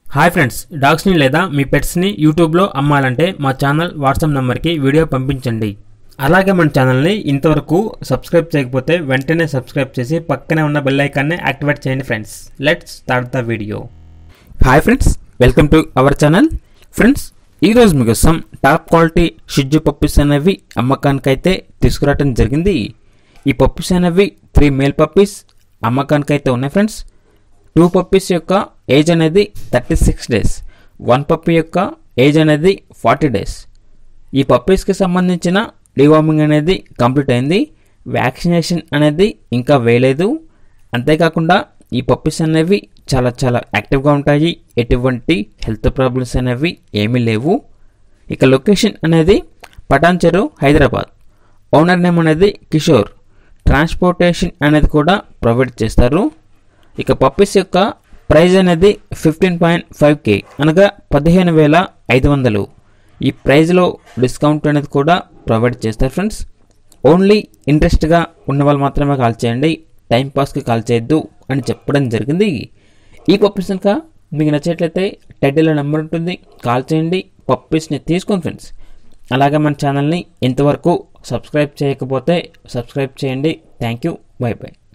hi friends డాగ్స్ని లేదా మీ పెట్స్ని యూట్యూబ్లో అమ్మాలంటే మా ఛానల్ వాట్సాప్ నెంబర్కి వీడియో పంపించండి అలాగే మన ఛానల్ని ఇంతవరకు సబ్స్క్రైబ్ చేయకపోతే వెంటనే సబ్స్క్రైబ్ చేసి పక్కనే ఉన్న బెల్ ఐకాన్ని యాక్టివేట్ చేయండి friends let's start the video hi friends welcome to our channel friends ఈరోజు మీకోసం టాప్ క్వాలిటీ షిజ్జు పప్పీస్ అనేవి అమ్మకానికైతే తీసుకురావడం జరిగింది ఈ పప్పీస్ అనేవి త్రీ మేల్ పప్పీస్ అమ్మకానికైతే ఉన్నాయి ఫ్రెండ్స్ టూ పప్పీస్ యొక్క ఏజ్ అనేది thirty six days one puppy యొక్క ఏజ్ అనేది ఫార్టీ డేస్ ఈ పప్పీస్కి సంబంధించిన డివార్మింగ్ అనేది కంప్లీట్ అయింది వ్యాక్సినేషన్ అనేది ఇంకా వేయలేదు అంతేకాకుండా ఈ పప్పీస్ అనేవి చాలా చాలా యాక్టివ్గా ఉంటాయి ఎటువంటి హెల్త్ ప్రాబ్లమ్స్ అనేవి ఏమీ లేవు ఇక లొకేషన్ అనేది పటాన్ చెరువు హైదరాబాద్ ఓనర్ నేమ్ అనేది కిషోర్ ట్రాన్స్పోర్టేషన్ అనేది కూడా ప్రొవైడ్ చేస్తారు ఇక పప్పీస్ యొక్క ప్రైస్ అనేది ఫిఫ్టీన్ పాయింట్ ఫైవ్ కే అనగా పదిహేను వేల ఐదు వందలు ఈ ప్రైస్లో డిస్కౌంట్ అనేది కూడా ప్రొవైడ్ చేస్తారు ఫ్రెండ్స్ ఓన్లీ ఇంట్రెస్ట్గా ఉన్న వాళ్ళు మాత్రమే కాల్ చేయండి టైం పాస్కి కాల్ చేయొద్దు అని చెప్పడం జరిగింది ఈ పప్పీస్ కనుక మీకు నచ్చేట్లయితే టైటిల్లో నెంబర్ ఉంటుంది కాల్ చేయండి పప్పీస్ని తీసుకోండి ఫ్రెండ్స్ అలాగే మన ఛానల్ని ఇంతవరకు సబ్స్క్రైబ్ చేయకపోతే సబ్స్క్రైబ్ చేయండి థ్యాంక్ యూ బై బై